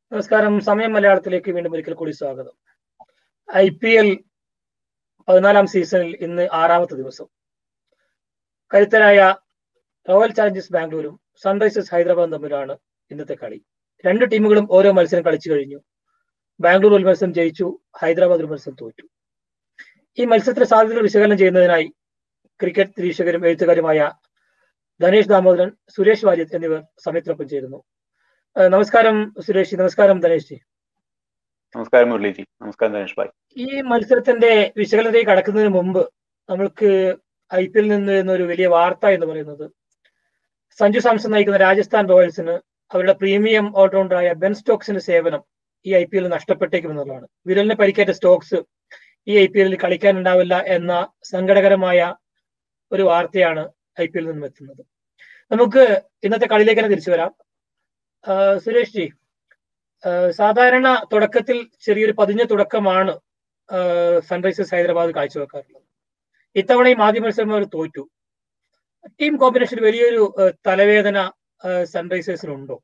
നമസ്കാരം സമയം മലയാളത്തിലേക്ക് വീണ്ടും ഒരിക്കൽ കൂടി സ്വാഗതം ഐ പി എൽ പതിനാലാം സീസണിൽ ഇന്ന് ആറാമത്തെ ദിവസം കരുത്തരായ റോയൽ ചാലഞ്ചേഴ്സ് ബാംഗ്ലൂരും സൺറൈസേഴ്സ് ഹൈദരാബാദും തമ്മിലാണ് ഇന്നത്തെ കളി രണ്ട് ടീമുകളും ഓരോ മത്സരം കളിച്ചു കഴിഞ്ഞു ബാംഗ്ലൂർ ഒരു മത്സരം ജയിച്ചു ഹൈദരാബാദ് ഒരു മത്സരം തോറ്റു ഈ മത്സരത്തിലെ സാധ്യതകൾ വിശകലനം ചെയ്യുന്നതിനായി ക്രിക്കറ്റ് നിരീക്ഷകരും എഴുത്തുകാരുമായ ധനേഷ് ദാമോദരൻ സുരേഷ് വാര്യത്ത് എന്നിവർ സമയത്തിനൊപ്പം ചേരുന്നു നമസ്കാരം സുരേഷ് നമസ്കാരം ധനേഷ് ജി നമസ്കാരം മുരളിജി നമസ്കാരം ധനേഷ് ഭായ് ഈ മത്സരത്തിന്റെ വിശകലനത്തിലേക്ക് കടക്കുന്നതിന് മുമ്പ് നമ്മൾക്ക് ഐ പി എല്ലിൽ നിന്ന് വരുന്ന ഒരു വലിയ വാർത്ത എന്ന് പറയുന്നത് സഞ്ജു സാംസൺ നയിക്കുന്ന രാജസ്ഥാൻ റോയൽസിന് അവരുടെ പ്രീമിയം ഓൾറൗണ്ടറായ ബെൻ സ്റ്റോക്സിന്റെ സേവനം ഈ ഐ പി എല്ലിൽ നഷ്ടപ്പെട്ടേക്കുമെന്നുള്ളതാണ് വിരലിന് പരിക്കേറ്റ സ്റ്റോക്സ് ഈ ഐ പി എല്ലിൽ കളിക്കാനുണ്ടാവില്ല എന്ന സങ്കടകരമായ ഒരു വാർത്തയാണ് ഐ പി എല്ലിൽ നിന്നും എത്തുന്നത് നമുക്ക് ഇന്നത്തെ കളിയിലേക്ക് തന്നെ തിരിച്ചു വരാം സുരേഷ് ജി സാധാരണ തുടക്കത്തിൽ ചെറിയൊരു പതിഞ്ഞ തുടക്കമാണ് സൺറൈസേഴ്സ് ഹൈദരാബാദ് കാഴ്ചവെക്കാറുള്ളത് ഇത്തവണയും ആദ്യ മത്സരം അവർ തോറ്റു ടീം കോമ്പിനേഷൻ വലിയൊരു തലവേദന സൺറൈസേഴ്സിനുണ്ടോ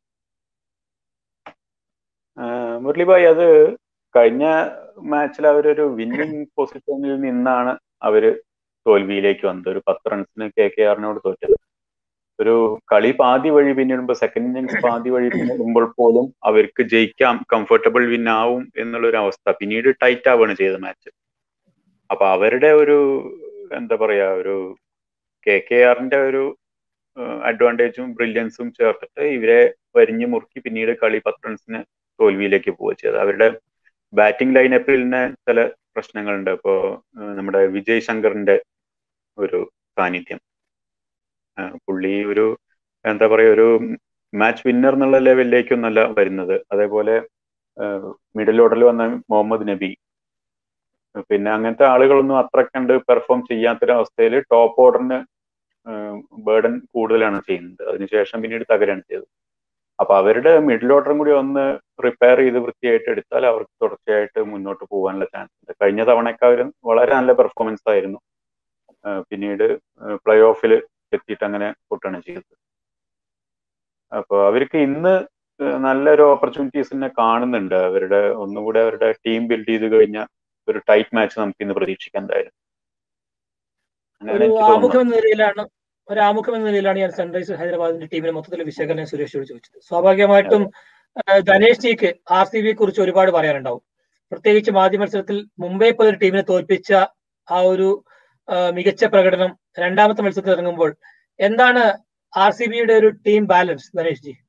മുരളി ഭായ് അത് കഴിഞ്ഞ മാച്ചിൽ അവരൊരു വിന്നിംഗ് പൊസിഷനിൽ നിന്നാണ് അവര് തോൽവിയിലേക്ക് വന്നത് ഒരു പത്ത് റൺസിന് കെ കെ ആറിനോട് തോറ്റത് ഒരു കളി പാതി വഴി പിന്നിടുമ്പോൾ സെക്കൻഡ് ഇന്നിങ്സ് പാതി വഴി പിന്നിടുമ്പോൾ പോലും അവർക്ക് ജയിക്കാം കംഫർട്ടബിൾ വിൻ ആവും എന്നുള്ളൊരു അവസ്ഥ പിന്നീട് ടൈറ്റ് ആവുകയാണ് ചെയ്ത മാച്ച് അപ്പൊ അവരുടെ ഒരു എന്താ പറയാ ഒരു കെ കെ ആറിന്റെ ഒരു അഡ്വാൻറ്റേജും ബ്രില്യൻസും ചേർത്തിട്ട് ഇവരെ വരിഞ്ഞു മുറുക്കി പിന്നീട് കളി പത്ത് റൺസിന് തോൽവിയിലേക്ക് പോവുക ചെയ്തത് അവരുടെ ബാറ്റിംഗ് ലൈനപ്പിൽ തന്നെ ചില പ്രശ്നങ്ങളുണ്ട് ഇപ്പോ നമ്മുടെ വിജയ് ശങ്കറിന്റെ ഒരു സാന്നിധ്യം പുള്ളി ഒരു എന്താ പറയുക ഒരു മാച്ച് വിന്നർ എന്നുള്ള ലെവലിലേക്കൊന്നല്ല വരുന്നത് അതേപോലെ മിഡിൽ ഓർഡറിൽ വന്ന മുഹമ്മദ് നബി പിന്നെ അങ്ങനത്തെ ആളുകളൊന്നും അത്ര കണ്ട് പെർഫോം ചെയ്യാത്തൊരവസ്ഥയിൽ ടോപ്പ് ഓർഡറിന് ബേർഡൻ കൂടുതലാണ് ചെയ്യുന്നത് അതിനുശേഷം പിന്നീട് തകരാണ് ചെയ്തത് അപ്പൊ അവരുടെ മിഡിൽ ഓർഡറും കൂടി ഒന്ന് റിപ്പയർ ചെയ്ത് വൃത്തിയായിട്ട് എടുത്താൽ അവർക്ക് തുടർച്ചയായിട്ട് മുന്നോട്ട് പോകാനുള്ള ചാൻസ് ഉണ്ട് കഴിഞ്ഞ തവണയൊക്കെ അവർ വളരെ നല്ല പെർഫോമൻസ് ആയിരുന്നു പിന്നീട് പ്ലേ ഓഫിൽ എത്തിയിട്ട് അങ്ങനെ പൊട്ടാണ് ചെയ്തത് അപ്പോൾ അവർക്ക് ഇന്ന് നല്ലൊരു ഓപ്പർച്യൂണിറ്റീസിനെ കാണുന്നുണ്ട് അവരുടെ ഒന്നുകൂടെ അവരുടെ ടീം ബിൽഡ് ചെയ്ത് കഴിഞ്ഞ ഒരു ടൈറ്റ് മാച്ച് നമുക്ക് ഇന്ന് പ്രതീക്ഷിക്കാൻ എന്തായാലും ഒരു ആമുഖം എന്ന നിലയിലാണ് ഒരു ആമുഖം എന്ന നിലയിലാണ് ഞാൻ സൺറൈസേഴ്സ് ഹൈദരാബാദിന്റെ ടീമിനെ മൊത്തത്തിൽ വിശകലനം സുരേഷോട് ചോദിച്ചത് സ്വാഭാവികമായിട്ടും ധനേഷ് ജിക്ക് ആർ സി ബിയെ കുറിച്ച് ഒരുപാട് പറയാനുണ്ടാവും പ്രത്യേകിച്ചും ആദ്യ മത്സരത്തിൽ മുംബൈ പോലെ ടീമിനെ തോൽപ്പിച്ച ആ ഒരു മികച്ച പ്രകടനം രണ്ടാമത്തെ മത്സരത്തിൽ ഇറങ്ങുമ്പോൾ എന്താണ് ആർ സി ബിയുടെ ഒരു team balance Dhanesh ji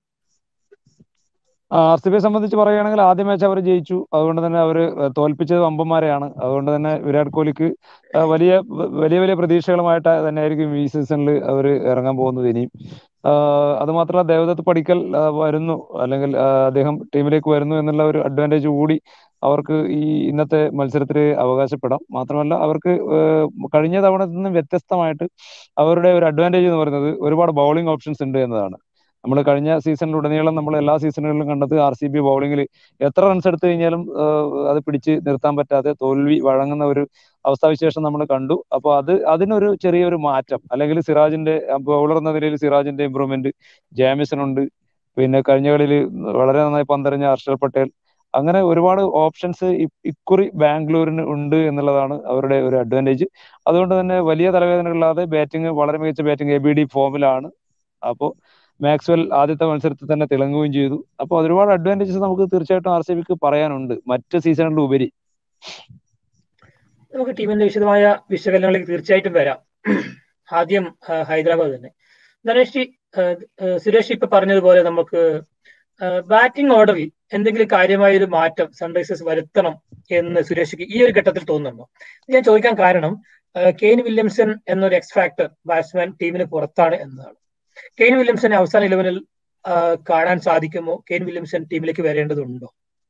R C ബിയെ സംബന്ധിച്ച് പറയുകയാണെങ്കിൽ ആദ്യ മാച്ച് അവർ ജയിച്ചു അതുകൊണ്ട് തന്നെ അവർ തോൽപ്പിച്ചത് വമ്പന്മാരെയാണ് അതുകൊണ്ട് തന്നെ വിരാട് കോഹ്ലിക്ക് വലിയ വലിയ വലിയ പ്രതീക്ഷകളുമായിട്ട് തന്നെ ആയിരിക്കും ഈ സീസണിൽ അവർ ഇറങ്ങാൻ പോകുന്നത് ഇനിയും അത് മാത്രമല്ല ദേവദത്ത് പടിക്കൽ വരുന്നു അല്ലെങ്കിൽ അദ്ദേഹം ടീമിലേക്ക് വരുന്നു എന്നുള്ള ഒരു അഡ്വാൻറ്റേജ് കൂടി അവർക്ക് ഈ ഇന്നത്തെ മത്സരത്തിൽ അവകാശപ്പെടാം മാത്രമല്ല അവർക്ക് കഴിഞ്ഞ തവണ നിന്നും വ്യത്യസ്തമായിട്ട് അവരുടെ ഒരു അഡ്വാൻറ്റേജ് എന്ന് പറയുന്നത് ഒരുപാട് ബൗളിംഗ് ഓപ്ഷൻസ് ഉണ്ട് എന്നതാണ് നമ്മൾ കഴിഞ്ഞ സീസണിലുടനീളം നമ്മൾ എല്ലാ സീസണുകളിലും കണ്ടത് ആർ സി ബി ബൗളിങ്ങിൽ എത്ര റൺസ് എടുത്തു കഴിഞ്ഞാലും അത് പിടിച്ച് നിർത്താൻ പറ്റാതെ തോൽവി വഴങ്ങുന്ന ഒരു അവസ്ഥാവിശേഷം നമ്മൾ കണ്ടു അപ്പോൾ അത് അതിനൊരു ചെറിയൊരു മാറ്റം അല്ലെങ്കിൽ സിറാജിന്റെ ബൗളർ എന്ന നിലയിൽ സിറാജിന്റെ ഇമ്പ്രൂവ്മെന്റ് ജാമിസൺ ഉണ്ട് പിന്നെ കഴിഞ്ഞ കളിയിൽ വളരെ നന്നായി പന്തെറിഞ്ഞ ഹർഷൽ പട്ടേൽ അങ്ങനെ ഒരുപാട് ഓപ്ഷൻസ് ഇക്കുറി ബാംഗ്ലൂരിന് ഉണ്ട് എന്നുള്ളതാണ് അവരുടെ ഒരു അഡ്വാൻറ്റേജ് അതുകൊണ്ട് തന്നെ വലിയ തലവേദനകളില്ലാതെ ബാറ്റിംഗ് വളരെ മികച്ച ബാറ്റിംഗ് എ ബി ഡി ഫോമിലാണ് അപ്പോൾ മാക്സ്വെൽ ആദ്യത്തെ മത്സരത്തിൽ തന്നെ തിളങ്ങുകയും ചെയ്തു അപ്പോൾ ഒരുപാട് അഡ്വാൻറ്റേജസ് നമുക്ക് തീർച്ചയായിട്ടും ആർ സി ബിക്ക് പറയാനുണ്ട് മറ്റ് സീസണുകളിൽ ഉപരി നമുക്ക് ടീമിന്റെ വിശദമായ വിശകലനങ്ങളിലേക്ക് തീർച്ചയായിട്ടും വരാം ആദ്യം ഹൈദരാബാദ് തന്നെ ധനേഷ് ജി സുരേഷ് ഇപ്പൊ പറഞ്ഞതുപോലെ നമുക്ക് ബാറ്റിംഗ് ഓർഡറിൽ എന്തെങ്കിലും കാര്യമായ ഒരു മാറ്റം സൺറൈസേഴ്സ് വരുത്തണം എന്ന് സുരേഷിക്ക് ഈ ഒരു ഘട്ടത്തിൽ തോന്നുന്നുണ്ടോ ഞാൻ ചോദിക്കാൻ കാരണം കെയിൻ വില്യംസൺ എന്നൊരു എക്സ് ഫാക്ടർ ബാറ്റ്സ്മാൻ ടീമിന് പുറത്താണ് എന്നതാണ് കെയിൻ വില്യംസനെ അവസാന ഇലവനിൽ കാണാൻ സാധിക്കുമോ കെയിൻ വില്യംസൺ ടീമിലേക്ക് വരേണ്ടതുണ്ടോ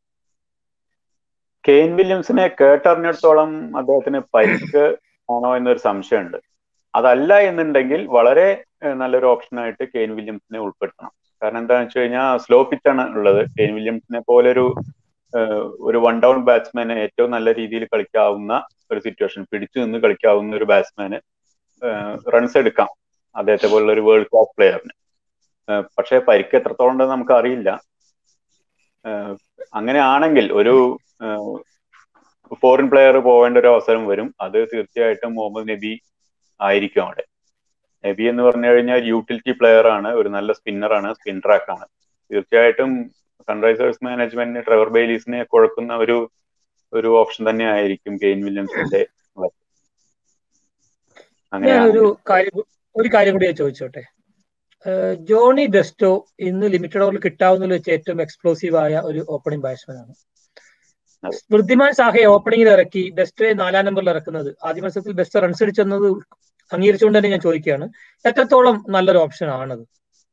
കെയിൻ വില്യംസിനെ കേട്ടറിഞ്ഞിടത്തോളം അദ്ദേഹത്തിന് പരിക്ക് ആണോ എന്നൊരു സംശയമുണ്ട് അതല്ല എന്നുണ്ടെങ്കിൽ വളരെ നല്ലൊരു ഓപ്ഷനായിട്ട് കെയിൻ വില്യംസിനെ ഉൾപ്പെടുത്തണം കാരണം എന്താണെന്ന് വെച്ച് കഴിഞ്ഞാൽ സ്ലോ പിച്ചാണ് ഉള്ളത് കെയിൻ വില്യംസിനെ പോലെ ഒരു ഒരു വൺ ഡൗൺ ബാറ്റ്സ്മാന് ഏറ്റവും നല്ല രീതിയിൽ കളിക്കാവുന്ന ഒരു സിറ്റുവേഷൻ പിടിച്ചു നിന്ന് കളിക്കാവുന്ന ഒരു ബാറ്റ്സ്മാന് റൺസ് എടുക്കാം അദ്ദേഹത്തെ പോലുള്ള ഒരു വേൾഡ് ക്ലാസ് പ്ലെയറിന് പക്ഷേ പരിക്ക് എത്രത്തോളം ഉണ്ടെന്ന് നമുക്ക് അറിയില്ല അങ്ങനെ ആണെങ്കിൽ ഒരു ഫോറിൻ പ്ലെയർ പോകേണ്ട ഒരു അവസരം വരും അത് തീർച്ചയായിട്ടും മുഹമ്മദ് നബി ആയിരിക്കും അവിടെ നബി എന്ന് പറഞ്ഞു കഴിഞ്ഞാൽ യൂട്ടിലിറ്റി പ്ലെയർ ആണ് ഒരു നല്ല സ്പിന്നറാണ് സ്പിൻ ട്രാക്ക് ആണ് തീർച്ചയായിട്ടും സൺറൈസേഴ്സ് മാനേജ്മെന്റിന് ട്രെവർ ബെയിലീസിനെ കുഴക്കുന്ന ഒരു ഒരു ഓപ്ഷൻ തന്നെ ആയിരിക്കും കെയിൻ വില്യംസിന്റെ ഞാൻ ഒരു കാര്യം ഒരു കാര്യം കൂടി ഞാൻ ചോദിച്ചോട്ടെ ജോണി ബെസ്റ്റോ ഇന്ന് ലിമിറ്റഡ് ഓവറിൽ കിട്ടാവുന്നതിൽ വെച്ച് ഏറ്റവും എക്സ്പ്ലോസീവ് ആയ ഒരു ഓപ്പണിംഗ് ബാറ്റ്സ്മാൻ ആണ് വൃദ്ധിമാൻ സാഹയെ ഓപ്പണിംഗിൽ ഇറക്കി ബെസ്റ്റ് നാലാം നമ്പറിൽ ഇറക്കുന്നത് ആദ്യ മത്സരത്തിൽ ബെസ്റ്റ് റൺസ് അടിച്ചെന്നത് അംഗീകരിച്ചുകൊണ്ട് തന്നെ ഞാൻ ചോദിക്കുകയാണ് എത്രത്തോളം നല്ലൊരു ഓപ്ഷൻ ആണത്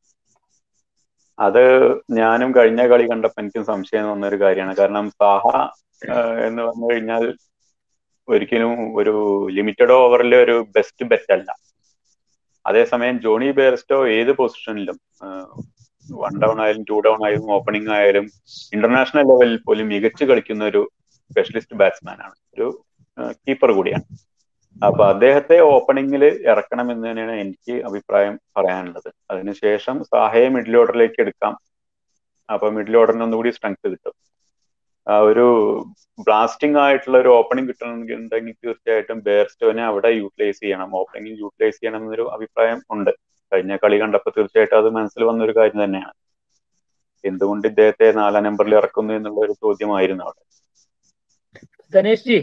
അത് ഞാനും കഴിഞ്ഞ കളി കണ്ടപ്പോൾ എനിക്കും സംശയം തോന്നുന്ന ഒരു കാര്യമാണ് കാരണം സാഹ എന്ന് പറഞ്ഞു കഴിഞ്ഞാൽ ഒരിക്കലും ഒരു ലിമിറ്റഡ് ഓവറിലെ ഒരു ബെസ്റ്റ് ബെറ്റ് അല്ല അതേസമയം ജോണി ബേർസ്റ്റോ ഏത് പൊസിഷനിലും വൺ ഡൗൺ ആയാലും ടു ഡൗൺ ആയാലും ഓപ്പണിംഗ് ആയാലും ഇന്റർനാഷണൽ ലെവലിൽ പോലും മികച്ചു കളിക്കുന്ന ഒരു സ്പെഷ്യലിസ്റ്റ് ബാറ്റ്സ്മാൻ ആണ് ഒരു കീപ്പർ കൂടിയാണ് അപ്പൊ അദ്ദേഹത്തെ ഓപ്പണിംഗിൽ ഇറക്കണം എന്ന് തന്നെയാണ് എനിക്ക് അഭിപ്രായം പറയാനുള്ളത് അതിനുശേഷം സാഹയെ മിഡിൽ ഓർഡറിലേക്ക് എടുക്കാം അപ്പൊ മിഡിൽ ഓർഡറിന് ഒന്നുകൂടി സ്ട്രെങ്ത് കിട്ടും ആ ഒരു ബ്ലാസ്റ്റിംഗ് ആയിട്ടുള്ള ഒരു ഓപ്പണിംഗ് കിട്ടണമെന്നുണ്ടെങ്കിൽ തീർച്ചയായിട്ടും ബേർസ്റ്റോനെ അവിടെ യൂട്ടിലൈസ് ചെയ്യണം ഓപ്പണിംഗ് യൂട്ടിലൈസ് ചെയ്യണം എന്നൊരു അഭിപ്രായം ഉണ്ട് കഴിഞ്ഞ കളി കണ്ടപ്പോൾ തീർച്ചയായിട്ടും അത് മനസ്സിൽ വന്ന ഒരു കാര്യം തന്നെയാണ് എന്തുകൊണ്ട് ഇദ്ദേഹത്തെ നാലാം നമ്പറിൽ ഇറക്കുന്നു എന്നുള്ള ഒരു ചോദ്യമായിരുന്നു അവിടെ Dhanesh ji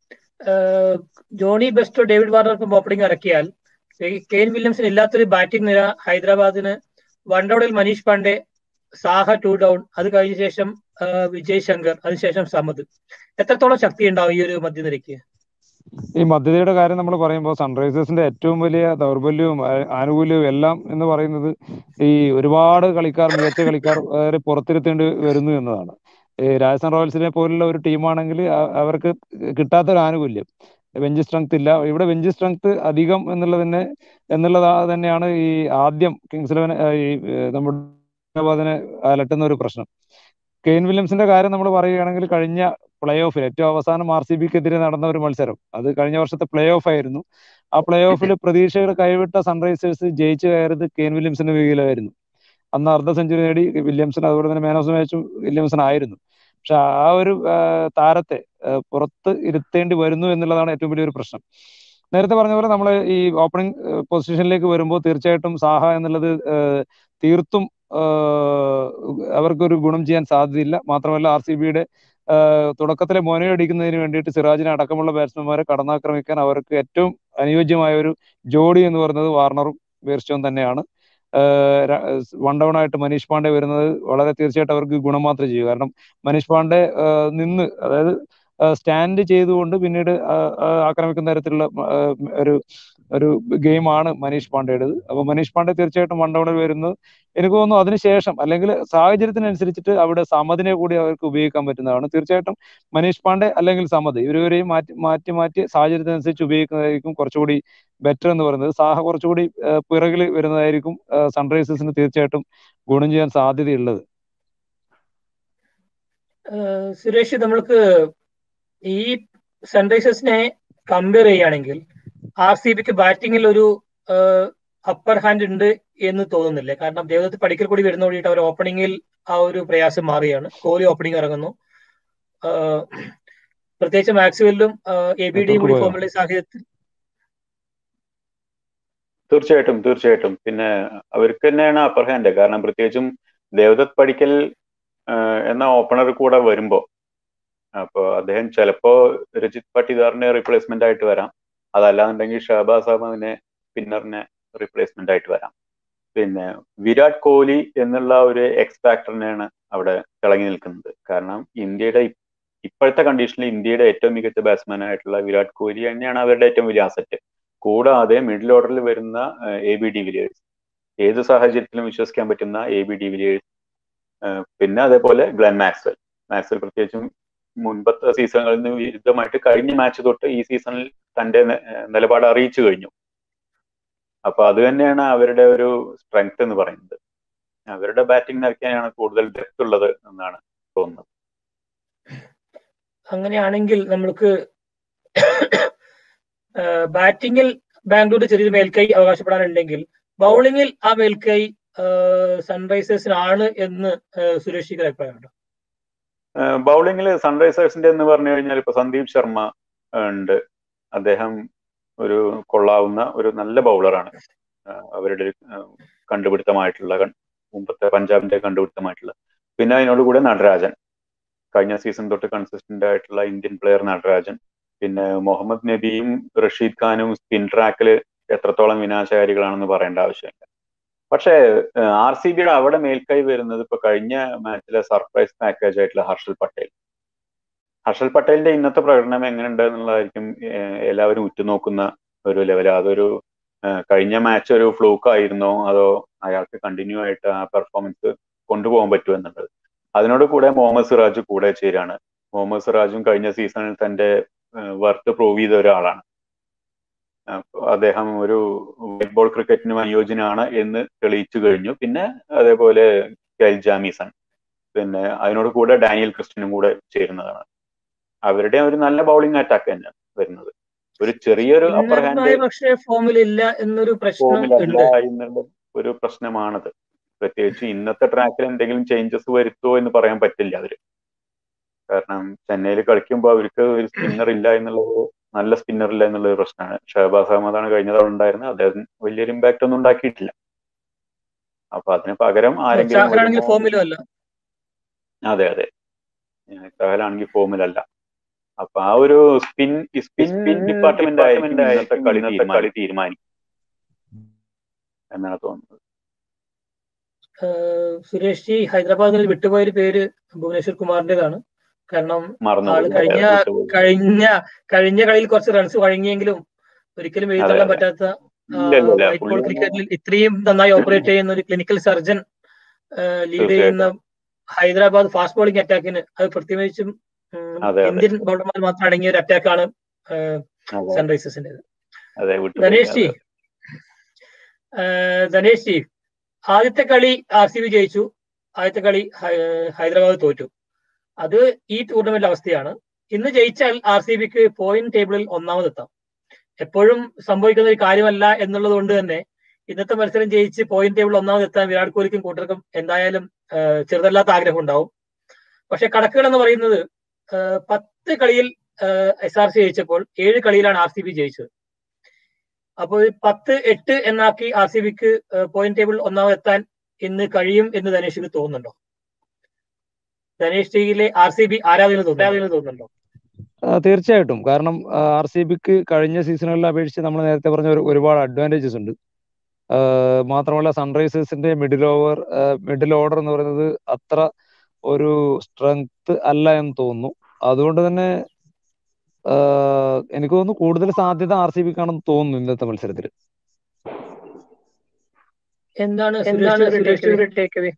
Jonny Bairstow David വാർണർക്കും ഓപ്പണിംഗ് ഇറക്കിയാൽ കെയിൻ വില്യംസിന് ഇല്ലാത്തൊരു ബാറ്റിംഗ് നിര ഹൈദരാബാദിന് വൺ ഡൗണിൽ മനീഷ് പാണ്ഡെ സാഹ ടു ഡൗൺ അത് കഴിഞ്ഞ ശേഷം വിജയ് ശങ്കർ അതിനുശേഷം സമദ് എത്രത്തോളം ശക്തി ഉണ്ടാവും ഈ ഒരു മധ്യനിരയ്ക്ക് ഈ മധ്യതയുടെ കാര്യം നമ്മൾ പറയുമ്പോൾ സൺറൈസേഴ്സിന്റെ ഏറ്റവും വലിയ ദൗർബല്യവും ആനുകൂല്യവും എല്ലാം എന്ന് പറയുന്നത് ഈ ഒരുപാട് കളിക്കാർ മികച്ച കളിക്കാർ പുറത്തിരുത്തേണ്ടി വരുന്നു എന്നതാണ് ഈ രാജസ്ഥാൻ റോയൽസിനെ പോലുള്ള ഒരു ടീമാണെങ്കിൽ അവർക്ക് കിട്ടാത്തൊരു ആനുകൂല്യം ബെഞ്ച് സ്ട്രെങ്ത് ഇല്ല ഇവിടെ ബെഞ്ച് സ്ട്രെങ്ത് അധികം എന്നുള്ളത് തന്നെ എന്നുള്ളത് തന്നെയാണ് ഈ ആദ്യം കിങ്സ് ഇലവൻ ഈ നമ്മുടെ അലട്ടുന്ന ഒരു പ്രശ്നം കെയിൻ വില്യംസിന്റെ കാര്യം നമ്മൾ പറയുകയാണെങ്കിൽ കഴിഞ്ഞ പ്ലേ ഓഫിൽ ഏറ്റവും അവസാനം ആർ സി ബിക്കെതിരെ നടന്ന ഒരു മത്സരം അത് കഴിഞ്ഞ വർഷത്തെ പ്ലേ ഓഫ് ആയിരുന്നു ആ പ്ലേ ഓഫിൽ പ്രതീക്ഷകൾ കൈവിട്ട സൺറൈസേഴ്സ് ജയിച്ചു കയറിയത് കെയിൻ വില്യംസിന്റെ വീഗിലായിരുന്നു അന്ന് അർദ്ധ സെഞ്ചുറി നേടി വില്യംസൺ അതുപോലെ തന്നെ മാൻ ഓഫ് ദ മാച്ചും വില്യംസൺ ആയിരുന്നു പക്ഷെ ആ ഒരു താരത്തെ പുറത്ത് ഇരുത്തേണ്ടി വരുന്നു എന്നുള്ളതാണ് ഏറ്റവും വലിയൊരു പ്രശ്നം നേരത്തെ പറഞ്ഞ പോലെ നമ്മൾ ഈ ഓപ്പണിംഗ് പൊസിഷനിലേക്ക് വരുമ്പോൾ തീർച്ചയായിട്ടും സാഹ എന്നുള്ളത് തീർത്തും അവർക്കൊരു ഗുണം ചെയ്യാൻ സാധ്യതയില്ല മാത്രമല്ല ആർ സി ബിയുടെ തുടക്കത്തിലെ മോനയടിക്കുന്നതിന് വേണ്ടിയിട്ട് സിറാജിനെ അടക്കമുള്ള ബാറ്റ്സ്മാൻമാരെ കടന്നാക്രമിക്കാൻ അവർക്ക് ഏറ്റവും അനുയോജ്യമായ ഒരു ജോഡി എന്ന് പറയുന്നത് വാർണറും ബേർസ്റ്റോൺ തന്നെയാണ് വൺ ഡൗൺ ആയിട്ട് മനീഷ് പാണ്ഡെ വരുന്നത് വളരെ തീർച്ചയായിട്ടും അവർക്ക് ഗുണം മാത്രമേ ചെയ്യൂ കാരണം മനീഷ് പാണ്ഡെ നിന്ന് അതായത് സ്റ്റാൻഡ് ചെയ്തുകൊണ്ട് പിന്നീട് ആക്രമിക്കുന്ന തരത്തിലുള്ള ഒരു ഒരു ഗെയിമാണ് മനീഷ് പാണ്ഡെയുടേത് അപ്പൊ മനീഷ് പാണ്ഡെ തീർച്ചയായിട്ടും വൺ ഡൗണിൽ വരുന്നത് എനിക്ക് തോന്നുന്നു അതിനുശേഷം അല്ലെങ്കിൽ സാഹചര്യത്തിനനുസരിച്ചിട്ട് അവിടെ സമദിനെ കൂടി അവർക്ക് ഉപയോഗിക്കാൻ പറ്റുന്നതാണ് തീർച്ചയായിട്ടും മനീഷ് പാണ്ഡെ അല്ലെങ്കിൽ സമദ് ഇവരുവരെയും മാറ്റി മാറ്റി മാറ്റി സാഹചര്യത്തിനനുസരിച്ച് ഉപയോഗിക്കുന്നതായിരിക്കും കുറച്ചുകൂടി ബെറ്റർ എന്ന് പറയുന്നത് സാഹ കുറച്ചുകൂടി പിറകിൽ വരുന്നതായിരിക്കും സൺറൈസേഴ്സിന് തീർച്ചയായിട്ടും ഗുണം ചെയ്യാൻ സാധ്യതയുള്ളത് സുരേഷ് നമ്മൾക്ക് ഈ സൺറൈസേഴ്സിനെ കമ്പയർ ചെയ്യുകയാണെങ്കിൽ ആർ സി ബിക്ക് ബാറ്റിങ്ങിൽ ഒരു അപ്പർ ഹാൻഡ് ഉണ്ട് എന്ന് തോന്നുന്നില്ലേ കാരണം ദേവദത്ത് പഠിക്കൽ കൂടി വരുന്ന കൂടിയിട്ട് അവർ ഓപ്പണിങ്ങിൽ ആ ഒരു പ്രയാസം മാറുകയാണ് കോഹ്ലി ഓപ്പണിംഗ് ഇറങ്ങുന്നു പ്രത്യേകിച്ച് മാക്സ്വെല്ലും എ ബി ഡിയും കൂടി ഫോമുള്ള സാഹചര്യത്തിൽ തീർച്ചയായിട്ടും തീർച്ചയായിട്ടും പിന്നെ അവർക്ക് തന്നെയാണ് അപ്പർ ഹാൻഡ് കാരണം പ്രത്യേകിച്ചും ദേവദത്ത് പഠിക്കൽ എന്ന ഓപ്പണർ കൂടെ വരുമ്പോ അപ്പോൾ അദ്ദേഹം ചിലപ്പോ രജിത് പട്ടിദാറിനെ റീപ്ലേസ്മെന്റ് ആയിട്ട് വരാം അതല്ലാന്നുണ്ടെങ്കിൽ ഷഹബാസ് അഹമ്മദിനെ സ്പിന്നറിനെ റീപ്ലേസ്മെന്റ് ആയിട്ട് വരാം പിന്നെ വിരാട് കോഹ്ലി എന്നുള്ള ഒരു എക്സ് ഫാക്ടറിനെയാണ് അവിടെ തിളങ്ങി നിൽക്കുന്നത് കാരണം ഇന്ത്യയുടെ ഇപ്പോഴത്തെ കണ്ടീഷനിൽ ഇന്ത്യയുടെ ഏറ്റവും മികച്ച ബാറ്റ്സ്മാൻ ആയിട്ടുള്ള വിരാട് കോഹ്ലി തന്നെയാണ് അവരുടെ ഏറ്റവും വലിയ അസറ്റ് കൂടാതെ മിഡിൽ ഓർഡറിൽ വരുന്ന എ ബി ഡി വിലിയേഴ്സ് ഏത് സാഹചര്യത്തിലും വിശ്വസിക്കാൻ പറ്റുന്ന എ ബി ഡി വിലിയേഴ്സ് പിന്നെ അതേപോലെ ഗ്ലെൻ മാക്സ്വൽ മാക്സ്വൽ പ്രത്യേകിച്ചും മുൻപത്തെ സീസണുകളിൽ നിന്ന് വിരുദ്ധമായിട്ട് കഴിഞ്ഞ മാച്ച് തൊട്ട് ഈ സീസണിൽ തന്റെ നിലപാട് അറിയിച്ചു കഴിഞ്ഞു അപ്പൊ അത് തന്നെയാണ് അവരുടെ ഒരു സ്ട്രെങ്ത് എന്ന് പറയുന്നത് അവരുടെ ബാറ്റിംഗ് നിരക്കാനാണ് കൂടുതൽ ഡെപ്ത് ഉള്ളത് എന്നാണ് തോന്നുന്നത് അങ്ങനെയാണെങ്കിൽ നമ്മൾക്ക് ബാറ്റിങ്ങിൽ ബാംഗ്ലൂർ ചെറിയൊരു മേൽക്കൈ അവകാശപ്പെടാനുണ്ടെങ്കിൽ ബൗളിങ്ങിൽ ആ മേൽക്കൈ സൺറൈസേഴ്സിനാണ് എന്ന് സുരേഷിക്ക് അഭിപ്രായമുണ്ടോ ബൗളിങ്ങിൽ സൺറൈസേഴ്സിന്റെ എന്ന് പറഞ്ഞു കഴിഞ്ഞാൽ ഇപ്പൊ സന്ദീപ് ശർമ്മ ഉണ്ട് അദ്ദേഹം ഒരു കൊള്ളാവുന്ന ഒരു നല്ല ബൗളറാണ് അവരുടെ ഒരു കണ്ടുപിടുത്തമായിട്ടുള്ള മുമ്പത്തെ പഞ്ചാബിന്റെ കണ്ടുപിടുത്തമായിട്ടുള്ള പിന്നെ അതിനോട് കൂടെ നടരാജൻ കഴിഞ്ഞ സീസൺ തൊട്ട് കൺസിസ്റ്റന്റ് ആയിട്ടുള്ള ഇന്ത്യൻ പ്ലെയർ നടരാജൻ പിന്നെ മുഹമ്മദ് നബിയും റഷീദ് ഖാനും സ്പിൻ ട്രാക്കിൽ എത്രത്തോളം വിനാശകാരികളാണെന്ന് പറയേണ്ട ആവശ്യമില്ല പക്ഷേ ആർ സി ബിയുടെ അവിടെ മേൽക്കൈ വരുന്നത് ഇപ്പൊ കഴിഞ്ഞ മാച്ചിലെ സർപ്രൈസ് പാക്കേജ് ആയിട്ടുള്ള ഹർഷൽ പട്ടേൽ ഹർഷൽ പട്ടേലിന്റെ ഇന്നത്തെ പ്രകടനം എങ്ങനെയുണ്ട് എന്നുള്ളതായിരിക്കും എല്ലാവരും ഉറ്റുനോക്കുന്ന ഒരു ലെവൽ അതൊരു കഴിഞ്ഞ മാച്ച് ഒരു ഫ്ലൂക്ക് ആയിരുന്നോ അതോ അയാൾക്ക് കണ്ടിന്യൂ ആയിട്ട് ആ പെർഫോമൻസ് കൊണ്ടുപോകാൻ പറ്റുമോ എന്നുള്ളത് അതിനോട് കൂടെ മുഹമ്മദ് സിറാജ് കൂടെ ചേരാണ് മുഹമ്മദ് സിറാജും കഴിഞ്ഞ സീസണിൽ തന്റെ വർത്ത് പ്രൂവ് ചെയ്ത ഒരാളാണ് അദ്ദേഹം ഒരു വൈറ്റ് ബോൾ ക്രിക്കറ്റിനും അനുയോജ്യനാണ് എന്ന് തെളിയിച്ചു കഴിഞ്ഞു പിന്നെ അതേപോലെ കെൽ ജാമീസൺ പിന്നെ അതിനോട് കൂടെ ഡാനിയൽ ക്രിസ്റ്റിനും കൂടെ ചേരുന്നതാണ് അവരുടെ ഒരു നല്ല ബൗളിംഗ് അറ്റാക്ക് തന്നെ വരുന്നത് ഒരു ചെറിയൊരു അപ്പർ ഹാൻഡ് പക്ഷേ ഫോമിലില്ല എന്നൊരു ഫോമിലല്ല എന്നുള്ള ഒരു പ്രശ്നമാണത് പ്രത്യേകിച്ച് ഇന്നത്തെ ട്രാക്കിൽ എന്തെങ്കിലും ചേഞ്ചസ് വരുത്തുമോ എന്ന് പറയാൻ പറ്റില്ല അവര് കാരണം ചെന്നൈയിൽ കളിക്കുമ്പോൾ അവർക്ക് ഒരു സ്പിന്നർ ഇല്ല എന്നുള്ളത് നല്ല സ്പിന്നർ ഇല്ല എന്നുള്ള പ്രശ്നമാണ് ഷഹബാസ് അഹമ്മദാണ് കഴിഞ്ഞ തവണ ഉണ്ടായിരുന്നത് അദ്ദേഹം വലിയൊരു ഇമ്പാക്ട് ഒന്നും ഉണ്ടാക്കിയിട്ടില്ല അപ്പൊ അതിന് പകരം ആരെങ്കിലും ഫോമിലും അല്ല അതെ അതെ സഹലാണെങ്കിൽ ഫോമിലല്ല അപ്പൊ ആ ഒരു സ്പിൻ സ്പിൻ ഡിപ്പാർട്ട്മെന്റ് ആയിരിക്കും കളി കളി തീരുമാനിക്കും എന്നാണ് തോന്നുന്നത് സുരേഷ് ജി ഹൈദരാബാദിൽ വിട്ടുപോയൊരു പേര് ഭുവനേശ്വർ കുമാറിന്റേതാണ് കാരണം മറന്നു ആള് കഴിഞ്ഞ കഴിഞ്ഞ കഴിഞ്ഞ കളിയിൽ കുറച്ച് റൺസ് വഴങ്ങിയെങ്കിലും ഒരിക്കലും എഴുതള്ളാൻ പറ്റാത്ത വൈറ്റ് ബോൾ ക്രിക്കറ്റിൽ ഇത്രയും നന്നായി ഓപ്പറേറ്റ് ചെയ്യുന്ന ഒരു ക്ലിനിക്കൽ സർജൻ ലീഡ് ചെയ്യുന്ന ഹൈദരാബാദ് ഫാസ്റ്റ് ബോളിംഗ് അറ്റാക്കിന് അത് പ്രത്യേകിച്ചും ഇന്ത്യൻ ബൗളർമാർ മാത്രം അടങ്ങിയ ഒരു അറ്റാക്കാണ് സൺറൈസേഴ്സിന്റേത് ധനേഷ് ജി ധനേഷ് ജി ആദ്യത്തെ കളി ആർ സി ബി ജയിച്ചു ആദ്യത്തെ കളി ഹൈദരാബാദ് തോറ്റു അത് ഈ ടൂർണമെന്റ് അവസ്ഥയാണ് ഇന്ന് ജയിച്ചാൽ ആർ സി ബിക്ക് പോയിന്റ് ടേബിളിൽ ഒന്നാമതെത്താം എപ്പോഴും സംഭവിക്കുന്ന ഒരു കാര്യമല്ല എന്നുള്ളത് കൊണ്ട് തന്നെ ഇന്നത്തെ മത്സരം ജയിച്ച് പോയിന്റ് ടേബിൾ ഒന്നാമതെത്താൻ വിരാട് കോഹ്ലിക്കും കൂട്ടർക്കും എന്തായാലും ചെറുതല്ലാത്ത ആഗ്രഹം ഉണ്ടാവും പക്ഷെ കണക്കുകൾ എന്ന് പറയുന്നത് പത്ത് കളിയിൽ എസ് ആർ സി ജയിച്ചപ്പോൾ ഏഴ് കളിയിലാണ് ആർ സി ബി ജയിച്ചത് അപ്പോൾ പത്ത് എട്ട് എന്നാക്കി ആർ സി ബിക്ക് പോയിന്റ് ടേബിൾ ഒന്നാമതെത്താൻ ഇന്ന് കഴിയും എന്ന് ധനേഷിന് തോന്നുന്നുണ്ടോ ധനേഷ് ടിയിലെ ആർ സി ബി ആരാധന തോന്നുന്നുണ്ടോ തീർച്ചയായിട്ടും കാരണം ആർ സി ബിക്ക് കഴിഞ്ഞ സീസണുകളിൽ അപേക്ഷിച്ച് നമ്മൾ നേരത്തെ പറഞ്ഞ ഒരുപാട് അഡ്വാൻറ്റേജസ് ഉണ്ട് മാത്രമല്ല സൺറൈസേഴ്സിന്റെ മിഡിൽ ഓവർ മിഡിൽ ഓർഡർ എന്ന് പറയുന്നത് അത്ര ഒരു സ്ട്രെങ്ത് അല്ല എന്ന് തോന്നുന്നു അതുകൊണ്ട് തന്നെ എനിക്ക് തോന്നുന്നു കൂടുതൽ സാധ്യത ആർ സി ബിക്കാണെന്ന് തോന്നുന്നു ഇന്നത്തെ മത്സരത്തിൽ എന്താണ് എന്താണ് ടേക്ക് അവേ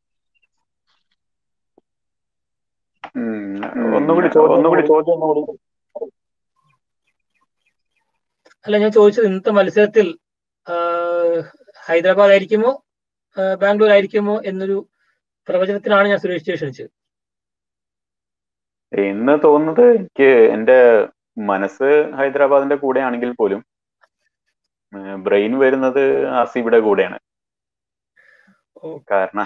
ഒന്നുകൂടി ഒന്നുകൂടി ചോദ്യം ഒന്നുകൂടി അല്ല ഞാൻ ചോദിച്ചത് ഇന്നത്തെ മത്സരത്തിൽ ഹൈദരാബാദ് ആയിരിക്കുമോ ബാംഗ്ലൂർ ആയിരിക്കുമോ എന്നൊരു പ്രവചനത്തിനാണ് ഞാൻ സുരേഷ് ക്ഷണിച്ചത് ഇന്ന് തോന്നുന്നത് എനിക്ക് എന്റെ മനസ്സ് ഹൈദരാബാദിന്റെ കൂടെ ആണെങ്കിൽ പോലും ബ്രെയിൻ വരുന്നത് ആർ സി ബിയുടെ കൂടെയാണ് കാരണം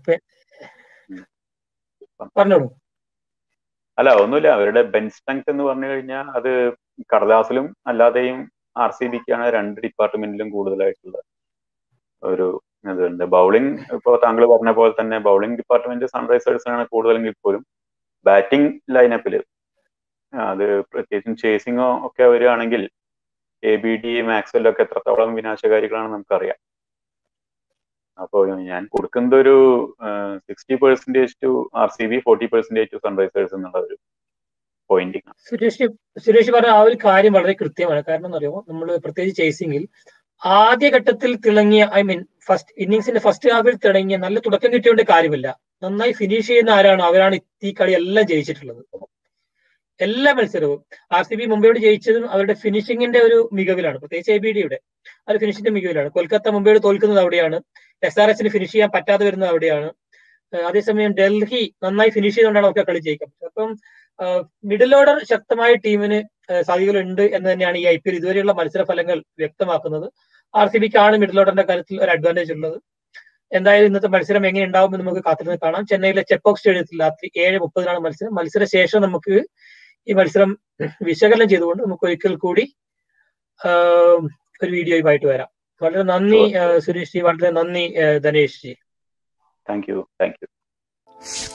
പറഞ്ഞോളൂ അല്ല ഒന്നുമില്ല അവരുടെ ബെൻ സ്ട്രെങ്ത് എന്ന് പറഞ്ഞു കഴിഞ്ഞാൽ അത് കടലാസിലും അല്ലാതെയും ആർ സി ബിക്കാണ് രണ്ട് ഡിപ്പാർട്ട്മെന്റിലും കൂടുതലായിട്ടുള്ള ഒരു ഇതുണ്ട് ബൗളിംഗ് ഇപ്പോൾ താങ്കൾ പറഞ്ഞ പോലെ തന്നെ ബൗളിംഗ് ഡിപ്പാർട്ട്മെന്റ് സൺറൈസേഴ്സിനാണ് കൂടുതലെങ്കിൽ പോലും ബാറ്റിംഗ് ലൈനപ്പിൽ അത് പ്രത്യേകിച്ചും ചേസിങ്ങോ ഒക്കെ വരികയാണെങ്കിൽ എ ബി ഡി മാക്സ്വെല്ലോ ഒക്കെ എത്രത്തോളം വിനാശകാരികളാണെന്ന് നമുക്കറിയാം അപ്പോൾ ഞാൻ കൊടുക്കുന്നത് ഒരു sixty percentage to R C B forty percentage to Sunrisers എന്നുള്ള ഒരു പോയിന്റിംഗ് സുരേഷ് സുരേഷ് പറഞ്ഞ ആ ഒരു കാര്യം വളരെ കൃത്യമാണ് കാരണം എന്ന് പറയുമ്പോൾ നമ്മൾ പ്രത്യേകിച്ച് ചേസിങ്ങിൽ ആദ്യ ഘട്ടത്തിൽ തിളങ്ങിയ ഐ മീൻ ഫസ്റ്റ് ഇന്നിങ്സിന്റെ ഫസ്റ്റ് ഹാഫിൽ തിളങ്ങിയ നല്ല തുടക്കം കിട്ടിയോണ്ട് കാര്യമില്ല നന്നായി ഫിനിഷ് ചെയ്യുന്ന ആരാണോ അവരാണ് ഈ കളി എല്ലാം ജയിച്ചിട്ടുള്ളത് എല്ലാ മത്സരവും ആർ സി ബി മുംബൈയോട് ജയിച്ചതും അവരുടെ ഫിനിഷിങ്ങിന്റെ ഒരു മികവിലാണ് പ്രത്യേകിച്ച് എ ബി ഡിയുടെ അത് ഫിനിഷിന്റെ മികവിലാണ് കൊൽക്കത്ത മുംബൈയോട് തോൽക്കുന്നത് അവിടെയാണ് എസ് ആർ എസിന് ഫിനിഷ് ചെയ്യാൻ പറ്റാതെ വരുന്നത് അവിടെയാണ് അതേസമയം ഡൽഹി നന്നായി ഫിനിഷ് ചെയ്തുകൊണ്ടാണ് അവർക്ക് കളി ജയിക്കാൻ പറ്റുന്നത് അപ്പം മിഡിൽ ഓർഡർ ശക്തമായ ടീമിന് സാധ്യതകളുണ്ട് എന്ന് തന്നെയാണ് ഈ ഐ പി എൽ ഇതുവരെയുള്ള മത്സര ഫലങ്ങൾ വ്യക്തമാക്കുന്നത് ആർ സി ബിക്കാണ് മിഡിൽ ഓർഡറിന്റെ കാര്യത്തിൽ ഒരു അഡ്വാൻറ്റേജ് ഉള്ളത് എന്തായാലും ഇന്നത്തെ മത്സരം എങ്ങനെ ഉണ്ടാവുമെന്ന് നമുക്ക് കാത്തിരുന്ന് കാണാം ചെന്നൈയിലെ ചെപ്പോക് സ്റ്റേഡിയത്തിൽ രാത്രി ഏഴ് മുപ്പതിനാണ് മത്സരം മത്സര ശേഷം നമുക്ക് ഈ മത്സരം വിശകലനം ചെയ്തുകൊണ്ട് നമുക്ക് ഒരിക്കൽ കൂടി ആഹ്, ഒരു വീഡിയോയുമായിട്ട് വരാം വളരെ നന്ദി Sure. ആഹ്, സുരേഷ് ജി വളരെ നന്ദി ആഹ്, Dhanesh ji thank you thank U